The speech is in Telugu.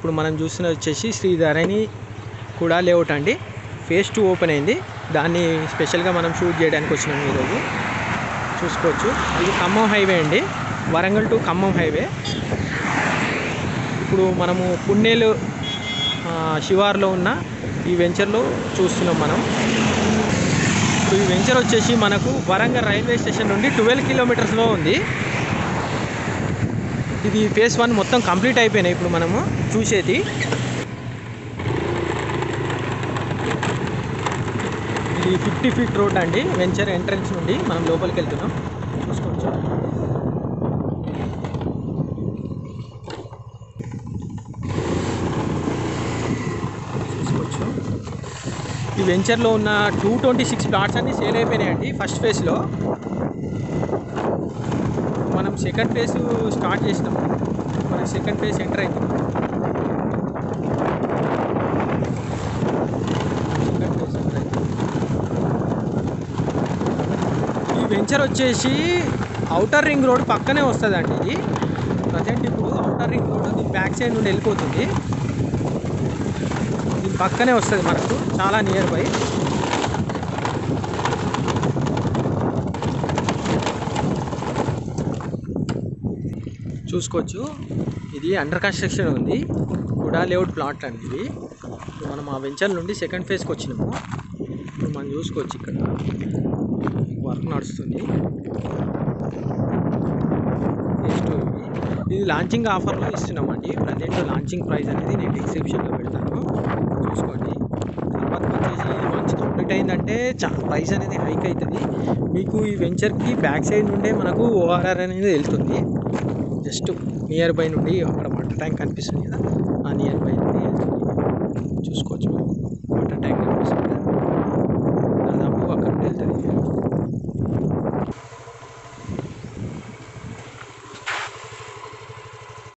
ఇప్పుడు మనం చూస్తున్న వచ్చేసి శ్రీ ధరణి కూడా లేఅవుట్ అండి ఫేస్ టూ ఓపెన్ అయింది దాన్ని స్పెషల్గా మనం షూట్ చేయడానికి వచ్చినాం ఈరోజు చూసుకోవచ్చు ఇది ఖమ్మం హైవే అండి వరంగల్ టు ఖమ్మం హైవే ఇప్పుడు మనము పున్నేలు ఆ, శివార్లో ఉన్న ఈ వెంచర్లో చూస్తున్నాం మనం ఇప్పుడు ఈ వెంచర్ వచ్చేసి మనకు వరంగల్ రైల్వే స్టేషన్ నుండి ట్వెల్వ్ కిలోమీటర్స్లో ఉంది ఇది ఫేస్ వన్ మొత్తం కంప్లీట్ అయిపోయినాయి ఇప్పుడు మనము చూసేది ఇది ఫిఫ్టీ ఫీట్ రోడ్ అండి వెంచర్ ఎంట్రన్స్ నుండి మనం లోపలికి వెళ్తున్నాం చూసుకోవచ్చు చూసుకోవచ్చు ఈ వెంచర్లో ఉన్న టూ ట్వంటీ సిక్స్ ప్లాట్స్ అన్ని సేల్ అయిపోయినాయండి ఫస్ట్ ఫేజ్లో మనం సెకండ్ ఫేజ్ స్టార్ట్ చేసినాం మనం సెకండ్ ఫేజ్ ఎంటర్ అవుతున్నాం సెకండ్ ఫేజ్ ఎంటర్ అవుతున్నాం ఈ వెంచర్ వచ్చేసి అవుటర్ రింగ్ రోడ్ పక్కనే వస్తుందండి ఇది ప్రజెంట్ ఇప్పుడు అవుటర్ రింగ్ రోడ్ దీని బ్యాక్ సైడ్ నుండి వెళ్ళిపోతుంది దీని పక్కనే వస్తుంది మనకు చాలా నియర్ బై చూసుకోవచ్చు ఇది అండర్ కన్స్ట్రక్షన్ ఉంది కుడా లేఅవుట్ ప్లాట్ అండి ఇది ఇప్పుడు మనం ఆ వెంచర్ నుండి సెకండ్ ఫేజ్కి వచ్చినాము ఇప్పుడు మనం చూసుకోవచ్చు ఇక్కడ వర్క్ నడుస్తుంది Phase two ఇది. ఇది లాంచింగ్ ఆఫర్లో ఇస్తున్నామండి ప్రజెంట్ లాంచింగ్ ప్రైస్ అనేది నేను డిస్క్రిప్షన్లో పెడతాను చూసుకోండి తర్వాత వచ్చేసి ఇది మంచి కంప్లీట్ అయిందంటే చా ప్రైస్ అనేది హైక్ అవుతుంది మీకు ఈ వెంచర్కి బ్యాక్ సైడ్ నుండే మనకు ఓఆర్ఆర్ అనేది వెళ్తుంది జస్ట్ నియర్ బై నుండి అక్కడ వాటర్ ట్యాంక్ కనిపిస్తుంది కదా ఆ నియర్ బై నుండి వెళ్తుంది చూసుకోవచ్చు మీరు